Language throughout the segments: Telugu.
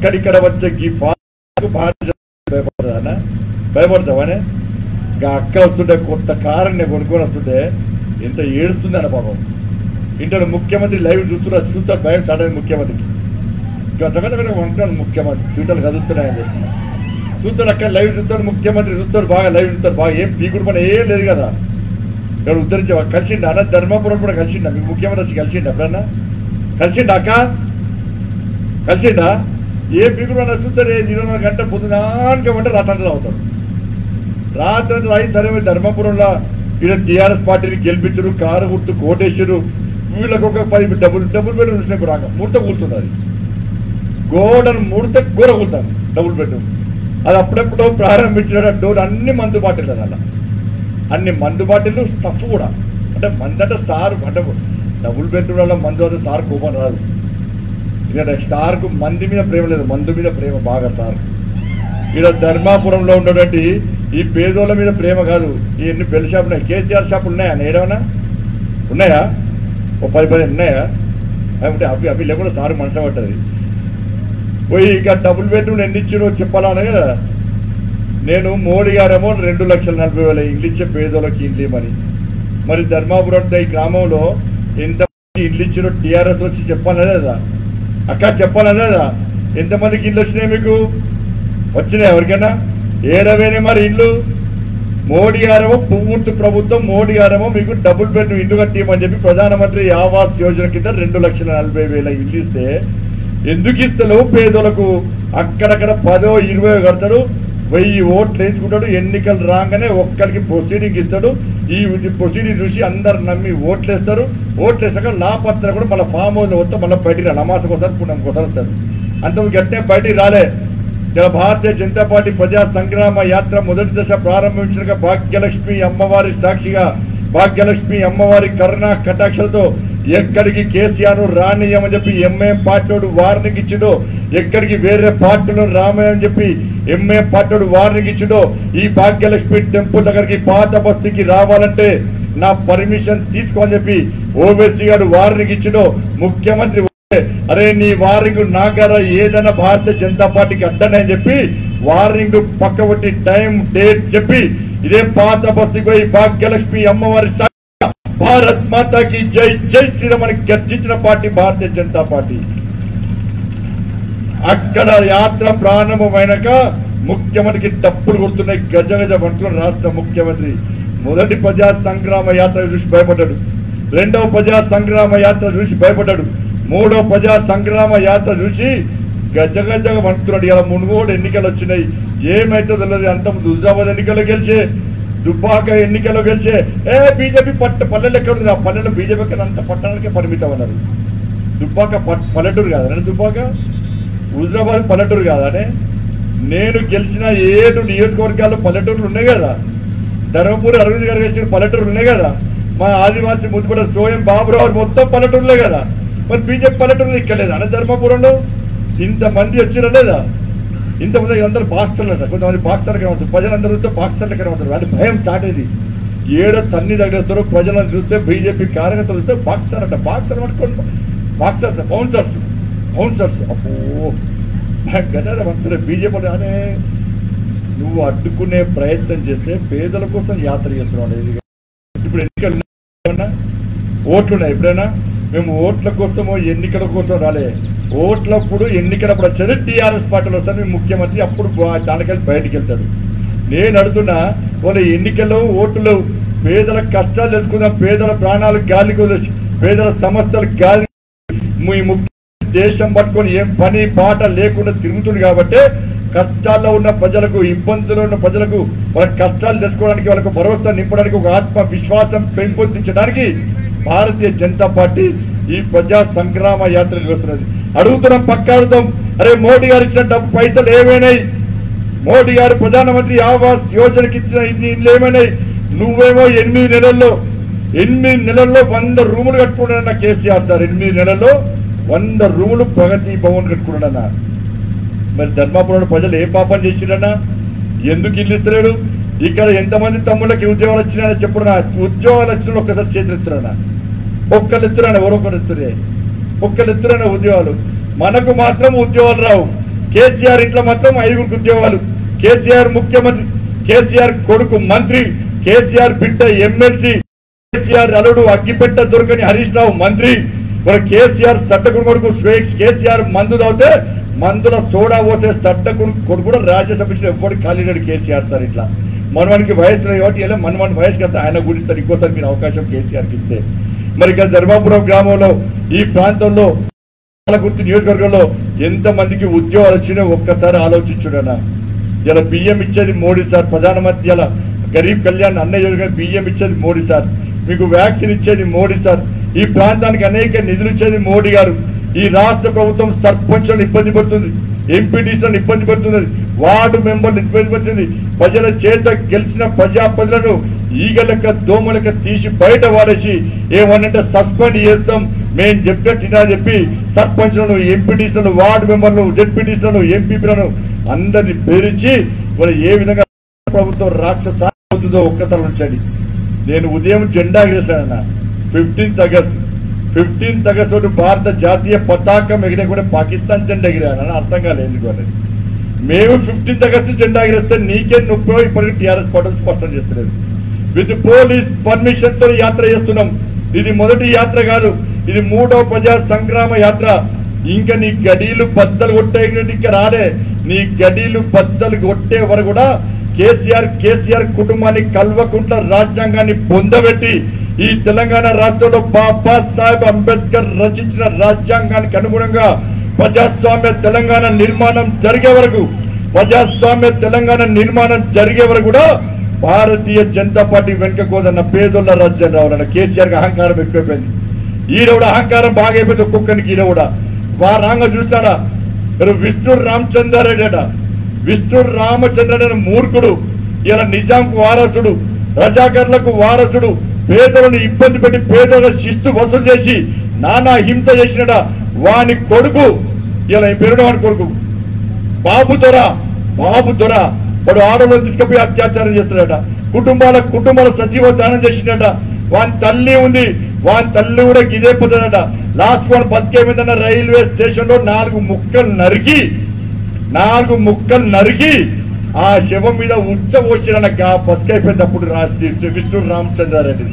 అక్కడిక్కడ వచ్చే ఈ ఫాకు భారత భయపడదా భయపడతావానే ఇంకా అక్క వస్తుంటే కొత్త కారు నేను కొనుక్కొని వస్తుంటే ఎంత ఏడుస్తుంది అన్న పాపం ఇంటర్ ముఖ్యమంత్రి లైవ్ చూస్తున్నా చూస్తారు భయం స్టార్ట్ అయింది ముఖ్యమంత్రికి గతగత ఉంటాను ముఖ్యమంత్రి ట్విట్టర్ కదులుతున్నాయని చెప్పి చూస్తాడు అక్కడ లైవ్ చూస్తాడు ముఖ్యమంత్రి చూస్తాడు బాగా లైవ్ చూస్తారు బాగా ఏం పీకుడు పని ఏం లేదు కదా ఇక్కడ ఉద్ధరించే కలిసిండా అన్న ధర్మపురం కూడా కలిసిండా మీకు ముఖ్యమంత్రి వచ్చి కలిసిండా ఎప్పుడన్నా కలిసిండా అక్క కలిసిండా ఏ పీకుడు అన్న చూస్తారు ఏ ఇరవై గంట పొద్దునాక వంట రాత్రి అవుతాడు రాత్రి రాయి సరే మీరు ధర్మపురంలో ఇక్కడ టీఆర్ఎస్ పార్టీని గెలిపించరు కారు గుర్తు కోటేశ్వరు వీళ్ళకి ఒక పది డబ్బులు డబ్బులు బెడ్ చూసినప్పుడు రాక ముడత కూర్చున్నది గోడను ముడత గోడ కూర్తాను డబుల్ బెడ్ అది అప్పుడెప్పుడో ప్రారంభించిన డోర్ అన్ని మందు బాటిల్ అలా అన్ని మందు బాటిల్ స్టఫ్ కూడా అంటే మంది అంటే సార్ అంటే డబుల్ బెడ్రూమ్లలో మందు అంటే సార్ కోపం రాదు ఇక్కడ సార్కు మంది మీద ప్రేమ లేదు మందు మీద ప్రేమ బాగా సార్ ఇక్కడ ధర్మాపురంలో ఉన్నటువంటి ఈ పేదోళ్ళ మీద ప్రేమ కాదు ఈ ఎన్ని పెళ్లి షాపులు ఉన్నాయి కేసీఆర్ షాపులు ఉన్నాయా నేడవనా ఉన్నాయా ఓ పది పది ఉన్నాయా అవి ఉంటే అవి అవి లేకుండా సార్ మనసు పట్టది పోయి ఇక డబుల్ బెడ్రూమ్ ఎన్ని ఇచ్చినో చెప్పాలనే కదా నేను మోడీ గారేమో రెండు లక్షల నలభై వేల ఇండ్లు ఇచ్చే పేదోళ్ళకి ఇండ్లు ఇవ్వమని మరి ధర్మాపురం ఈ గ్రామంలో ఎంత ఇండ్లు ఇచ్చినో టీఆర్ఎస్ వచ్చి చెప్పాలనే కదా అక్క చెప్పాలనే కదా ఎంతమందికి ఇండ్లు వచ్చినాయి మీకు వచ్చినాయి ఎవరికైనా ఏడవేనే మరి ఇల్లు మోడీ గారేమో పువ్వుర్తి ప్రభుత్వం మోడీ గారేమో మీకు డబుల్ బెడ్ ఇల్లు కట్టియమని చెప్పి ప్రధానమంత్రి ఆవాస్ యోజన కింద రెండు లక్షల నలభై వేల ఇల్లు ఇస్తే ఎందుకు ఇస్తలేవు పేదోళ్ళకు అక్కడక్కడ పదో ఇరవై కడతాడు వెయ్యి ఓట్లు వేసుకుంటాడు ఎన్నికలు రాగానే ఒక్కరికి ప్రొసీడింగ్ ఇస్తాడు ఈ ప్రొసీడింగ్ చూసి అందరు నమ్మి ఓట్లు వేస్తారు ఓట్లు వేసాక లాపత్ర కూడా మళ్ళీ ఫామ్ హౌస్ వస్తే మళ్ళీ బయటికి రా నమాస కోసం పుణ్యం కోసం వస్తాడు అంత గట్టే బయటికి రాలే ఇలా భారతీయ జనతా పార్టీ ప్రజా సంగ్రామ యాత్ర మొదటి దశ ప్రారంభించిన భాగ్యలక్ష్మి అమ్మవారి సాక్షిగా భాగ్యలక్ష్మి అమ్మవారి కరుణా కటాక్షలతో ఎక్కడికి కేసీఆర్ రానియమని చెప్పి ఎంఏం పార్టీడు వార్నింగ్ ఇచ్చిడో ఎక్కడికి వేరే పార్టీలో రామయ్యని చెప్పి ఎంఏ పార్టీడు వార్నింగ్ ఇచ్చిడో ఈ భాగ్యలక్ష్మి టెంపుల్ దగ్గరికి పాత బస్తీకి రావాలంటే నా పర్మిషన్ తీసుకోని చెప్పి ఓవైసీ గారు వార్నింగ్ ఇచ్చిడో ముఖ్యమంత్రి అరే నీ వారింగ్ నాగర ఏదైనా భారతీయ జనతా పార్టీకి అడ్డనని చెప్పి వారింగ్ పక్కబట్టి టైం డేట్ చెప్పి ఇదే పాత బస్తీకి పోయి భాగ్యలక్ష్మి అమ్మవారి సాక్షిగా భారత్ మాతాకి జై జై శ్రీరామ్ అని గర్జించిన పార్టీ భారతీయ జనతా పార్టీ అక్కడ యాత్ర ప్రారంభమైనాక ముఖ్యమంత్రికి డప్పులు కొడుతున్నాయి గజ గజ పట్టుకుని రాష్ట్ర ముఖ్యమంత్రి మొదటి ప్రజా సంగ్రామ యాత్ర చూసి భయపడ్డాడు రెండవ ప్రజా సంగ్రామ యాత్ర చూసి భయపడ్డాడు మూడో ప్రజా సంగ్రామ యాత్ర చూసి గజ గజగా పట్టుకున్నాడు ఇలా మునుగోడు ఎన్నికలు వచ్చినాయి ఏమైతుందో తెలియదు అంత ముందు హుజాబాద్ ఎన్నికల్లో గెలిచే దుబ్బాక ఎన్నికల్లో గెలిచే ఏ బీజేపీ పట్ట పల్లెలు ఎక్కడ ఉంది ఆ పల్లెలో బీజేపీ కన్నా అంత పట్టణానికే పరిమితం అన్నారు దుబ్బాక పట్- పల్లెటూరు కాదా దుబ్బాక హుజరాబాద్ పల్లెటూరు కాదానే నేను గెలిచిన ఏడు నియోజకవర్గాల్లో పల్లెటూరులు ఉన్నాయి కదా ధర్మపురి అరవింద్ గారు గెలిచిన పల్లెటూరులు ఉన్నాయి కదా మా ఆదివాసీ ముద్దుపడ సోయం బాబురావు మొత్తం పల్లెటూరులే కదా మరి బీజేపీ పల్లెటూరులు ఇక్కలేదు అనే ధర్మపురంలో ఇంతమంది వచ్చినా లేదా ఇంతమంది అందరూ బాక్సర్లు అంటారు కొంతమంది బాక్సర్లు కనబడతారు ప్రజలందరూ చూస్తే బాక్సర్లు కనబడతారు అది భయం స్టార్ట్ అయింది ఏడో తన్ని తగిలేస్తారు ప్రజలను చూస్తే బీజేపీ కార్యకర్తలు చూస్తే బాక్సర్ అంట బాక్సర్ పట్టుకోండి బాక్సర్స్ బౌన్సర్స్ బౌన్సర్స్ అబ్బో గదార మంత్రులు బీజేపీ అనే నువ్వు అడ్డుకునే ప్రయత్నం చేస్తే పేదల కోసం యాత్ర చేస్తున్నావు అనేది ఇప్పుడు ఎన్నికలు ఉన్నాయా? ఓట్లు ఉన్నాయి ఎప్పుడైనా మేము ఓట్ల కోసమో ఎన్నికల కోసం రాలే ఓట్లప్పుడు ఎన్నికలప్పుడు వచ్చేది టీఆర్ఎస్ పార్టీలో వస్తారు మేము ముఖ్యమంత్రి అప్పుడు బా- దానికెళ్ళి బయటికి వెళ్తాడు నేను అడుగుతున్నా వాళ్ళ ఎన్నికల్లో ఓట్లు పేదల కష్టాలు తెలుసుకుందాం పేదల ప్రాణాలు గాలికి వదిలేసి పేదల సమస్యలు గాలి మీ ముఖ్య దేశం పట్టుకొని ఏం పని పాట లేకుండా తిరుగుతుంది కాబట్టి కష్టాల్లో ఉన్న ప్రజలకు ఇబ్బందుల్లో ఉన్న ప్రజలకు వాళ్ళ కష్టాలు తెచ్చుకోవడానికి వాళ్ళకు భరోసా నింపడానికి ఒక ఆత్మ విశ్వాసం పెంపొందించడానికి భారతీయ జనతా పార్టీ ఈ ప్రజా సంగ్రామ యాత్ర నిర్వహిస్తున్నది అడుగుతున్నాం పక్క అడుగుతాం అరే మోడీ గారు ఇచ్చిన డబ్బు పైసలు ఏమైనాయి మోడీ గారు ప్రధానమంత్రి ఆవాస్ యోజనకి ఇచ్చిన ఇన్ని ఇల్లు ఏమైనాయి నువ్వేమో ఎనిమిది నెలల్లో ఎనిమిది నెలల్లో వంద రూములు కట్టుకున్నాడన్న కేసీఆర్ సార్ ఎనిమిది నెలల్లో వంద రూములు ప్రగతి భవన్ కట్టుకున్నాడన్న మరి ధర్మాపురంలో ప్రజలు ఏ పాపం చేసిరన్నా ఎందుకు ఇల్లు ఇస్తలేడు ఇక్కడ ఎంతమంది తమ్ముళ్ళకి ఉద్యోగాలు వచ్చినాయని చెప్పుడున్నా ఉద్యోగాలు వచ్చిన ఒక్కసారి చేతులు ఎత్తురన్నా ఒక్కరు ఎత్తురన్నా ఎవరో ఒకరు ఎత్తురే ఒక్కరు ఎత్తురన్నా ఉద్యోగాలు మనకు మాత్రం ఉద్యోగాలు రావు కేసీఆర్ ఇంట్లో మాత్రం ఐదుగురికి ఉద్యోగాలు కేసీఆర్ ముఖ్యమంత్రి కేసీఆర్ కొడుకు మంత్రి కేసీఆర్ బిడ్డ ఎమ్మెల్సీ కేసీఆర్ అల్లుడు అగ్గిపెట్ట దొరకని హరీష్ రావు మంత్రి మన కేసీఆర్ సట్టకుడు కొడుకు స్వేక్స్ కేసీఆర్ మందు తాగితే మందుల సోడా పోసే సట్టకుడు కొడుకు కూడా రాజ్యసభ ఇచ్చిన ఎవ్వడు ఖాళీ లేడు కేసీఆర్ సార్ ఇట్లా మనవానికి వయసు లేదు కాబట్టి ఇలా మనవాని వయసు కాస్త ఆయన గురిస్తారు ఇంకోసారి మీరు అవకాశం కేసీఆర్కి ఇస్తే మరి ఇక్కడ ధర్మాపురం గ్రామంలో ఈ ప్రాంతంలో గుర్తు నియోజకవర్గంలో ఎంత మందికి ఉద్యోగాలు వచ్చినాయో ఒక్కసారి ఆలోచించుడన్నా ఇలా బియ్యం ఇచ్చేది మోడీ సార్ ప్రధానమంత్రి ఇలా గరీబ్ కళ్యాణ్ అన్న యోజన బియ్యం ఇచ్చేది మోడీ సార్ మీకు వ్యాక్సిన్ ఇచ్చేది మోడీ సార్ ఈ ప్రాంతానికి అనేక నిధులు ఇచ్చేది మోడీ గారు ఈ రాష్ట్ర ప్రభుత్వం సర్పంచులను ఇబ్బంది పడుతుంది ఎంపీటీసీలను ఇబ్బంది పడుతున్నది వార్డు మెంబర్లు ఇబ్బంది పడుతుంది ప్రజల చేత గెలిచిన ప్రజాప్రతిలను ఈగ లెక్క దోమ లెక్క తీసి బయట వాడేసి ఏమనంటే సస్పెండ్ చేస్తాం మేము చెప్పినట్టు చెప్పి సర్పంచ్లను ఎంపీటీసీలను వార్డు మెంబర్లు జెడ్పీటీసీలను ఎంపీపీలను అందరిని పేరించి మరి ఏ విధంగా ప్రభుత్వం రాక్షస అవుతుందో ఒక్కతల ఉంచండి నేను ఉదయం జెండా ఎగరేశానన్న ఫిఫ్టీన్త్ ఆగస్ట్ ఫిఫ్టీన్త్ ఆగస్ట్ రోజు భారత జాతీయ పతాకం ఎగిరే కూడా పాకిస్తాన్ జెండా ఎగిరానని అర్థం కాలేదు ఎందుకు అనేది మేము ఫిఫ్టీన్త్ ఆగస్ట్ జెండా ఎగిరేస్తే నీకే నొప్పి ఇప్పటికీ టీఆర్ఎస్ పార్టీ స్పష్టం చేస్తలేదు విత్ పోలీస్ పర్మిషన్ తో యాత్ర చేస్తున్నాం ఇది మొదటి యాత్ర కాదు ఇది మూడో ప్రజా సంగ్రామ యాత్ర ఇంకా నీ గడీలు బద్దలు కొట్టే ఇంకా రాలే నీ గడీలు బద్దలు కొట్టే వరకు కూడా కేసీఆర్ కేసీఆర్ కుటుంబాన్ని కల్వకుంట్ల రాజ్యాంగాన్ని పొందబెట్టి ఈ తెలంగాణ రాష్ట్రంలో బాబా సాహెబ్ అంబేద్కర్ రచించిన రాజ్యాంగానికి అనుగుణంగా ప్రజాస్వామ్య తెలంగాణ నిర్మాణం జరిగే వరకు ప్రజాస్వామ్య తెలంగాణ నిర్మాణం జరిగే వరకు కూడా భారతీయ జనతా పార్టీ వెనుకపోదన్న పేదోళ్ళ రాజ్యం రావాలన్న కేసీఆర్ కి అహంకారం ఎక్కువైపోయింది ఈయన కూడా అహంకారం బాగా అయిపోయింది ఒక్కొక్కరికి ఈయన కూడా వారాంగ చూస్తాడా మరి విష్ణు రామచంద్రారెడ్డి అట విష్ణు రామచంద్రుడు మూర్ఖుడు ఈయన నిజాంకు వారసుడు రజాకర్లకు వారసుడు పేదలను ఇబ్బంది పెట్టి పేదల శిస్తు వసూలు చేసి నానా హింస చేసినట వాని కొడుకు ఇలా పేరుడు వాని కొడుకు బాబు దొర బాబు దొర వాడు ఆడవాళ్ళు తీసుకుపోయి అత్యాచారం చేస్తున్నాడట కుటుంబాల కుటుంబాల సజీవ దానం చేసినట వాని తల్లి ఉంది వాని తల్లి కూడా గిదే పోతుందట లాస్ట్ వన్ బతికేమిందన్న రైల్వే స్టేషన్ లో నాలుగు ముక్కలు నరికి నాలుగు ముక్కలు నరికి ఆ శవం మీద ఉచ్చ పోసిన బతికైపోయినప్పుడు రాసి విష్ణు రామచంద్రారెడ్డి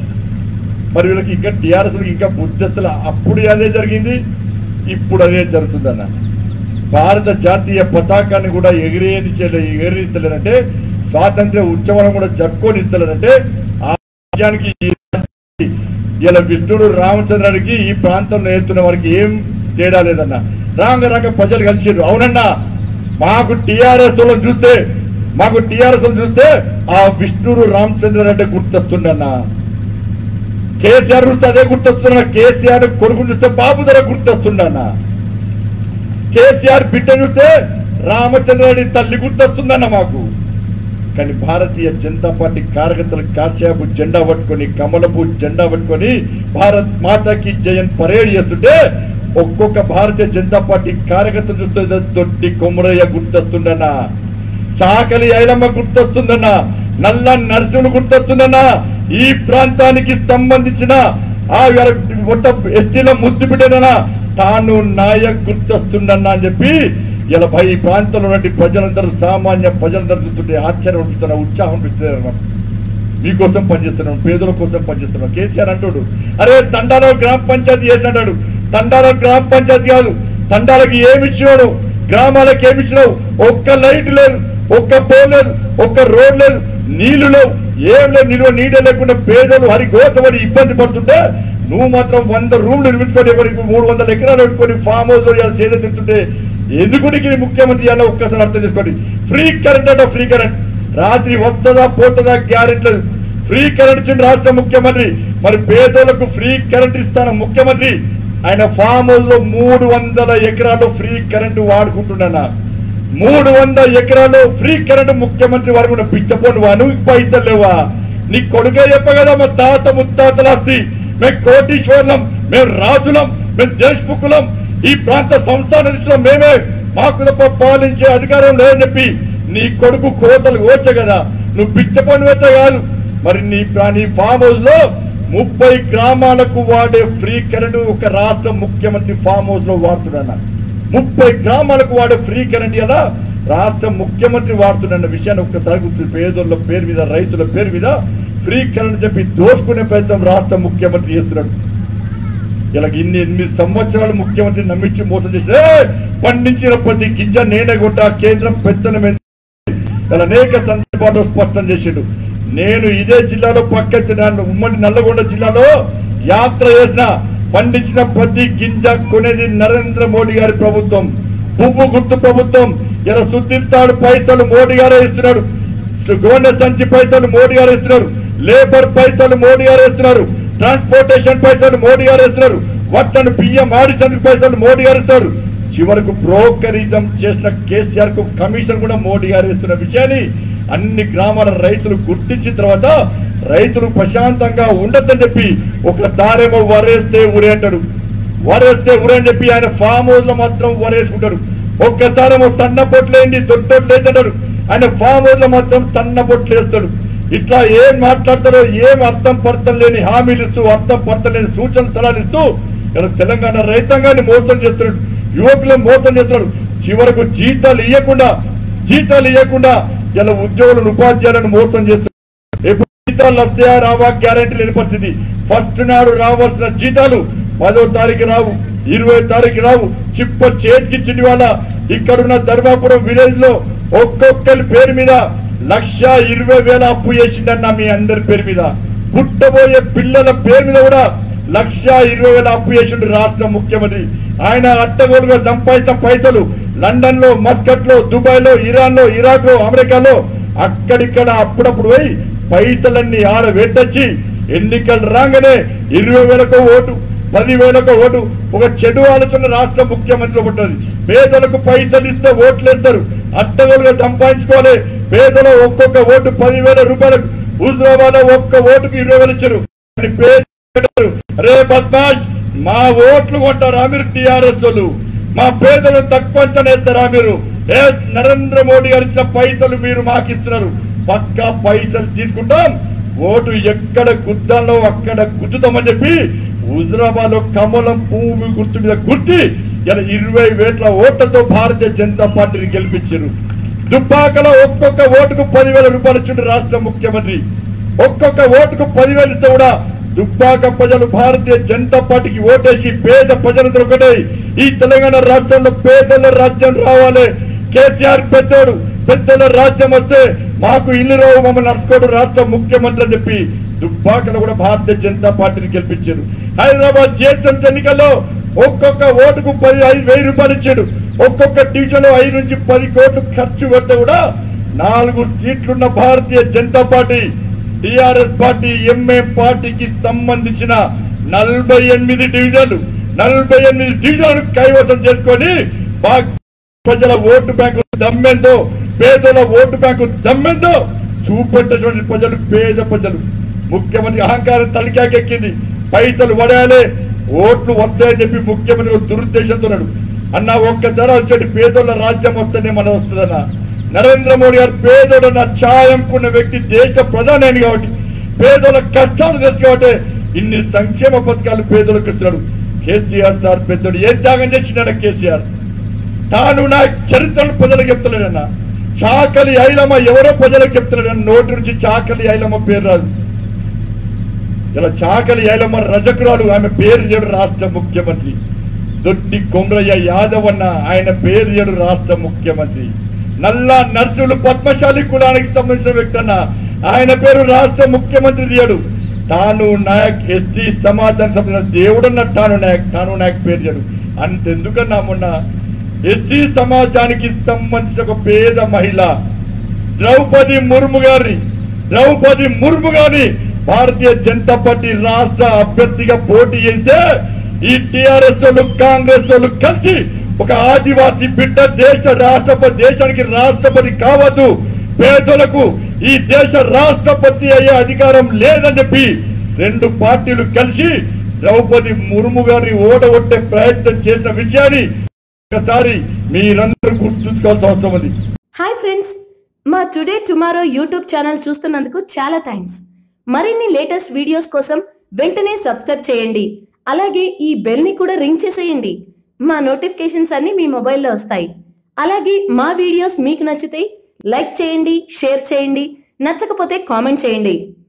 మరి వీళ్ళకి ఇంకా టిఆర్ఎస్ ఇంకా బుద్ధస్తులు అప్పుడు అదే జరిగింది ఇప్పుడు అదే జరుగుతుందన్న భారత జాతీయ పతాకాన్ని కూడా ఎగిరేని ఎగిరిస్తలేదంటే స్వాతంత్ర్య ఉత్సవం కూడా జరుపుకొని ఇస్తలేదంటే ఆ రాజ్యానికి ఈ రాజ్యానికి ఇలా విష్ణుడు రామచంద్రుడికి ఈ ప్రాంతంలో వెళ్తున్న వారికి ఏం తేడా లేదన్న రాంగ రాంగ ప్రజలు కలిసిర్రు అవునన్నా మాకు టిఆర్ఎస్ వాళ్ళని చూస్తే మాకు టిఆర్ఎస్ చూస్తే ఆ విష్ణుడు రామచంద్రారెడ్డి గుర్తొస్తుండన్నా కేసీఆర్ చూస్తే అదే గుర్తొస్తున్నా కేసీఆర్ కొడుకు చూస్తే బాబు ధర గుర్తొస్తుండన్నా కేసీఆర్ బిడ్డ చూస్తే రామచంద్రారెడ్డి తల్లి గుర్తొస్తుందన్న మాకు కానీ భారతీయ జనతా పార్టీ కార్యకర్తలు కాశ్యాపు జెండా పట్టుకొని కమలపు జెండా పట్టుకొని భారత్ మాతాకి జయన్ పరేడ్ చేస్తుంటే ఒక్కొక్క భారతీయ జనతా పార్టీ కార్యకర్తలు చూస్తే దొడ్డి కొమరయ్య గుర్తొస్తుండన్నా చాకలి ఐలమ్మ గుర్తొస్తుందన్నా నల్ల నరసింహుడు గుర్తొస్తుందన్నా ఈ ప్రాంతానికి సంబంధించిన ఆ మొట్ట ఎస్టీల ముద్దు బిడ్డనన్నా తాను నాయక్ గుర్తొస్తుండన్నా అని చెప్పి ఇలా భయ ఈ ప్రాంతంలో ఉన్నటువంటి ప్రజలందరూ సామాన్య ప్రజలందరూ చూస్తుంటే ఆశ్చర్యం అనిపిస్తున్నా ఉత్సాహం అనిపిస్తున్నారు మనం మీకోసం పనిచేస్తున్నాం పేదల కోసం పనిచేస్తున్నాం కేసీఆర్ అంటాడు అరే తండాలో గ్రామ పంచాయతీ చేసినాడు తండాలో గ్రామ పంచాయతీ కాదు తండాలకు ఏమి ఇచ్చినాడు గ్రామాలకు ఏమి ఇచ్చినావు ఒక్క లైట్ లేదు ఒక్క పోల్ లేదు ఒక్క రోడ్ లేదు నీళ్లు లేవు ఏం లేదు నిల్వ నీడ లేకుండా పేదలు హరి గోసపడి ఇబ్బంది పడుతుంటే నువ్వు మాత్రం వంద రూమ్లు నిర్మించుకొని ఎవరికి మూడు వందల ఎకరాలు పెట్టుకొని ఫామ్ హౌస్ లో ఇవాళ సేద తింటుంటే ఎందుకు నీకు ఈ ముఖ్యమంత్రి అలా ఒక్కసారి అర్థం చేసుకోండి ఫ్రీ కరెంట్ అంటే ఫ్రీ కరెంట్ రాత్రి వస్తుందా పోతుందా గ్యారెంటీ లేదు ఫ్రీ కరెంట్ ఇచ్చిన రాష్ట్ర ముఖ్యమంత్రి మరి పేదలకు ఫ్రీ కరెంట్ ఇస్తాన ముఖ్యమంత్రి ఆయన ఫామ్ హౌస్ లో మూడు వందల ఎకరాలు ఫ్రీ కరెంట్ వాడుకుంటున్నా మూడు వందల ఎకరాలు ఫ్రీ కరెంట్ ముఖ్యమంత్రి వాడుకున్న పిచ్చపోను వా నువ్వు పైసలు లేవా నీ కొడుకే చెప్పగదా మా తాత ముత్తాతల ఆస్తి మేము కోటీశ్వరులం మేము రాజులం మేము దేశముఖులం ఈ ప్రాంత సంస్థానం మేమే మాకు తప్ప పాలించే అధికారం లేదని చెప్పి నీ కొడుకు కోతలు కోచ కదా నువ్వు పిచ్చపోని వెత్త కాదు మరి నీ ప్రా- నీ ఫామ్ హౌస్ లో ముప్పై గ్రామాలకు వాడే ఫ్రీ కరెంట్ ఒక రాష్ట్ర ముఖ్యమంత్రి ఫామ్ హౌస్ లో వాడుతున్నా ముప్పై గ్రామాలకు వాడే ఫ్రీ కరెంట్ ఎలా రాష్ట్ర ముఖ్యమంత్రి వాడుతున్న విషయాన్ని ఒక్కసారి గుర్తు పేదోళ్ళ పేరు మీద రైతుల పేరు మీద ఫ్రీ కరెంట్ చెప్పి దోసుకునే ప్రయత్నం రాష్ట్ర ముఖ్యమంత్రి చేస్తున్నాడు ఇలా ఇన్ని ఎనిమిది సంవత్సరాలు ముఖ్యమంత్రి నమ్మించి మోసం చేసి "ఏయ్, పండించిన ప్రతి గింజ నేనే కొట్టా కేంద్రం పెత్తనం ఇలా అనేక సందర్భాల్లో స్పష్టం చేసిండు నేను ఇదే జిల్లాలో పక్క జిల్లాలో ఉమ్మడి నల్లగొండ జిల్లాలో యాత్ర చేసిన పండించిన ప్రతి గింజ కొనేది నరేంద్ర మోడీ గారి ప్రభుత్వం పువ్వు గుర్తు ప్రభుత్వం ఇలా సుద్దిస్తాడు పైసలు మోడీ గారే ఇస్తున్నాడు గోనె సంచి పైసలు మోడీ గారు ఇస్తున్నారు లేబర్ పైసలు మోడీ గారు ఇస్తున్నారు ట్రాన్స్పోర్టేషన్ పైసలు మోడీ గారు ఇస్తున్నారు వట్టను బియ్యం ఆడిషన్కి పైసలు మోడీ గారు ఇస్తారు చివరకు బ్రోకరిజం చేసిన కేసీఆర్ కు కమిషన్ కూడా మోడీ గారు ఇస్తున్న విషయాన్ని అన్ని గ్రామాల రైతులు గుర్తించిన తర్వాత రైతులు ప్రశాంతంగా ఉండొద్దని చెప్పి ఒకసారేమో వరేస్తే ఊరే అంటాడు వరేస్తే ఊరే అని చెప్పి ఆయన ఫామ్ హౌస్ లో మాత్రం వరేసుకుంటాడు ఒక్కసారేమో సన్న పొట్లేండి దొడ్డొట్లు వేస్తాడు ఆయన ఫామ్ హౌస్ లో మాత్రం సన్న పొట్లు వేస్తాడు ఇట్లా ఏం మాట్లాడతారో ఏం అర్థం పర్థం లేని హామీలు ఇస్తూ అర్థం పర్థం లేని సూచన సలహాలు ఇస్తూ ఇలా తెలంగాణ రైతాంగాన్ని మోసం చేస్తున్నాడు యువకులను మోసం చేస్తున్నాడు చివరకు జీతాలు ఇవ్వకుండా జీతాలు ఇవ్వకుండా ఇలా ఉద్యోగులను ఉపాధ్యాయులను మోసం చేస్తున్నాడు ఎప్పుడు జీతాలు వస్తాయా రావా గ్యారంటీ లేని పరిస్థితి ఫస్ట్ నాడు రావాల్సిన జీతాలు పదో తారీఖు రావు ఇరవై తారీఖు రావు చిప్ప చేతికి చిన్ని వాళ్ళ ఇక్కడున్న ధర్మాపురం విలేజ్ లో ఒక్కొక్కరి పేరు మీద లక్ష ఇరవై వేల అప్పు చేసిండన్న మీ అందరి పేరు మీద పుట్టబోయే పిల్లల పేరు మీద కూడా లక్ష ఇరవై వేల అప్పు చేసిండు రాష్ట్ర ముఖ్యమంత్రి ఆయన అట్టగోలుగా సంపాదించిన పైసలు లండన్ లో మస్కట్ లో దుబాయ్ లో ఇరాన్ లో ఇరాక్ లో అమెరికాలో అక్కడిక్కడ అప్పుడప్పుడు పోయి పైసలన్నీ ఆడ వెట్టచ్చి ఎన్నికలు రాగానే ఇరవై వేలకు ఓటు పది వేలకు ఓటు ఒక చెడు ఆలోచన రాష్ట్ర ముఖ్యమంత్రి ఉంటుంది పేదలకు పైసలు ఇస్తే ఓట్లు వేస్తారు అట్టగోలుగా సంపాదించుకోవాలి పేదలు ఒక్కొక్క ఓటు పదివేల రూపాయలకు హుజరాబాద్ ఒక్క ఓటుకు ఇరవై వేలు ఇచ్చారు కానీ పేదలు రే బద్మాష్ మా ఓట్లు కొంటారా మీరు టిఆర్ఎస్ వాళ్ళు మా పేదలు తక్కువ అంచనేస్తారా మీరు ఏ నరేంద్ర మోడీ గారు ఇచ్చిన పైసలు మీరు మాకు ఇస్తున్నారు పక్కా పైసలు తీసుకుంటాం ఓటు ఎక్కడ గుద్దాలో అక్కడ గుద్దుతామని చెప్పి హుజరాబాద్ లో కమలం పువ్వు గుర్తు మీద గుర్తి ఇలా ఇరవై వేల ఓట్లతో భారతీయ జనతా పార్టీని గెలిపించారు దుబ్బాకలో ఒక్కొక్క ఓటుకు పదివేల రూపాయలు ఇచ్చిండు రాష్ట్ర ముఖ్యమంత్రి ఒక్కొక్క ఓటుకు పదివేలు ఇస్తే కూడా దుబ్బాక ప్రజలు భారతీయ జనతా పార్టీకి ఓటేసి పేద ప్రజలందరూ ఒకటే ఈ తెలంగాణ రాష్ట్రంలో పేదల రాజ్యం రావాలి కేసీఆర్ పెద్దోడు పెద్దల రాజ్యం వస్తే మాకు ఇల్లు రావు మమ్మల్ని నడుచుకోడు రాష్ట్ర ముఖ్యమంత్రి అని చెప్పి దుబ్బాకలో కూడా భారతీయ జనతా పార్టీని గెలిపించారు హైదరాబాద్ జిహెచ్ఎంసీ ఎన్నికల్లో ఒక్కొక్క ఓటుకు పది ఐదు వెయ్యి రూపాయలు ఇచ్చాడు ఒక్కొక్క డివిజన్ లో ఐదు నుంచి పది కోట్లు ఖర్చు పెడితే కూడా నాలుగు సీట్లున్న Bharatiya Janata Party TRS party MA పార్టీకి సంబంధించిన నలభై ఎనిమిది డివిజన్లు నలభై ఎనిమిది డివిజన్లు కైవసం చేసుకొని బా- ప్రజల ఓటు బ్యాంకు దమ్మెందో పేదల ఓటు బ్యాంకు దమ్మెందో చూపెట్టేటువంటి ప్రజలు పేద ప్రజలు ముఖ్యమంత్రి అహంకారం తలికాకెక్కింది పైసలు పడాలి ఓట్లు వస్తాయని చెప్పి ముఖ్యమంత్రి ఒక దురుద్దేశంతో ఉన్నాడు అన్న ఒక్కసారి వచ్చేటి పేదోళ్ళ రాజ్యం వస్తేనే మనం వస్తుందన్న నరేంద్ర మోడీ గారు పేదోడన్న ఛాయంకున్న వ్యక్తి దేశ ప్రధాని కాబట్టి పేదోళ్ళ కష్టాలు తెలుసు కాబట్టి ఇన్ని సంక్షేమ పథకాలు పేదోళ్ళకి ఇస్తున్నాడు కేసీఆర్ సార్ పెద్దోడు ఏం త్యాగం చేసినాడు కేసీఆర్ తాను నా చరిత్రను ప్రజలకు చెప్తలేడన్న చాకలి ఐలమ్మ ఎవరో ప్రజలకు చెప్తలేడన్న నోటి నుంచి చాకలి ఐలమ్మ పేరు రాదు ఇలా చాకలి ఐలమ్మ రజకురాలు ఆమె పేరు చేయడు రాష్ట్ర ముఖ్యమంత్రి దొడ్డి కొంగయ్య యాదవ్ అన్న ఆయన పేరు చేయడు రాష్ట్ర ముఖ్యమంత్రి నల్లా నర్సులు పద్మశాలి కులానికి సంబంధించిన వ్యక్తి అన్న ఆయన పేరు రాష్ట్ర ముఖ్యమంత్రి తీయడు తాను నాయక్ ఎస్టీ సమాజానికి సంబంధించిన దేవుడన్న తాను నాయక్ తాను నాయక్ పేరు చేయడు అంతెందుకన్నా మొన్న ఎస్టీ సమాజానికి సంబంధించిన ఒక పేద మహిళ ద్రౌపది ముర్ము గారిని ద్రౌపది ముర్ము గారిని భారతీయ జనతా పార్టీ రాష్ట్ర అభ్యర్థిగా పోటీ చేస్తే ఈ టిఆర్ఎస్ వాళ్ళు కాంగ్రెస్ వాళ్ళు కలిసి ఒక ఆదివాసీ బిడ్డ దేశ రాష్ట్రపతి దేశానికి రాష్ట్రపతి కావద్దు పేదలకు ఈ దేశ రాష్ట్రపతి అయ్యే అధికారం లేదని చెప్పి రెండు పార్టీలు కలిసి ద్రౌపది ముర్ము గారిని ఓడగొట్టే ప్రయత్నం చేసిన విషయాన్ని ఒకసారి మీరందరూ గుర్తుంచుకోవాల్సిన అవసరం ఉంది హాయ్ ఫ్రెండ్స్ మా టుడే టుమారో యూట్యూబ్ ఛానల్ చూస్తున్నందుకు చాలా థ్యాంక్స్ మరిన్ని లేటెస్ట్ వీడియోస్ కోసం వెంటనే సబ్స్క్రైబ్ చేయండి అలాగే ఈ బెల్ ని కూడా రింగ్ చేసేయండి మా నోటిఫికేషన్స్ అన్ని మీ మొబైల్లో వస్తాయి అలాగే మా వీడియోస్ మీకు నచ్చితే లైక్ చేయండి షేర్ చేయండి నచ్చకపోతే కామెంట్ చేయండి